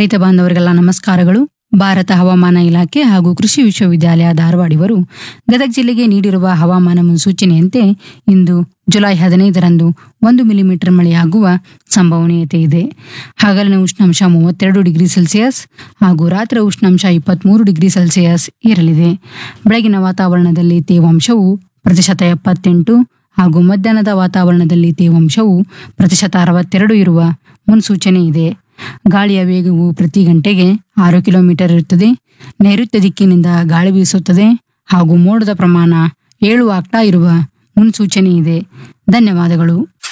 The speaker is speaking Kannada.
ರೈತ ಬಾಂಧವರಿಗೆಲ್ಲ ನಮಸ್ಕಾರಗಳು ಭಾರತ ಹವಾಮಾನ ಇಲಾಖೆ ಹಾಗೂ ಕೃಷಿ ವಿಶ್ವವಿದ್ಯಾಲಯ ಧಾರವಾಡ ಇವರು ಗದಗ ಜಿಲ್ಲೆಗೆ ನೀಡಿರುವ ಹವಾಮಾನ ಮುನ್ಸೂಚನೆಯಂತೆ ಇಂದು ಜುಲೈ ಹದಿನೈದರಂದು ಒಂದು ಮಿಲಿಮೀಟರ್ ಮಳೆಯಾಗುವ ಸಂಭವನೀಯತೆ ಇದೆ ಹಗಲಿನ ಉಷ್ಣಾಂಶ ಮೂವತ್ತೆರಡು ಡಿಗ್ರಿ ಸೆಲ್ಸಿಯಸ್ ಹಾಗೂ ರಾತ್ರಿ ಉಷ್ಣಾಂಶ ಇಪ್ಪತ್ಮೂರು ಡಿಗ್ರಿ ಸೆಲ್ಸಿಯಸ್ ಇರಲಿದೆ ಬೆಳಗಿನ ವಾತಾವರಣದಲ್ಲಿ ತೇವಾಂಶವು ಪ್ರತಿಶತ ಎಪ್ಪತ್ತೆಂಟು ಹಾಗೂ ಮಧ್ಯಾಹ್ನದ ವಾತಾವರಣದಲ್ಲಿ ತೇವಾಂಶವು ಪ್ರತಿಶತ ಅರವತ್ತೆರಡು ಇರುವ ಮುನ್ಸೂಚನೆ ಇದೆ ಗಾಳಿಯ ವೇಗವು ಪ್ರತಿ ಗಂಟೆಗೆ ಆರು ಕಿಲೋಮೀಟರ್ ಇರುತ್ತದೆ ನೈಋತ್ಯ ದಿಕ್ಕಿನಿಂದ ಗಾಳಿ ಬೀಸುತ್ತದೆ ಹಾಗೂ ಮೋಡದ ಪ್ರಮಾಣ ಏಳು ಆಗ್ತಾ ಇರುವ ಮುನ್ಸೂಚನೆ ಇದೆ ಧನ್ಯವಾದಗಳು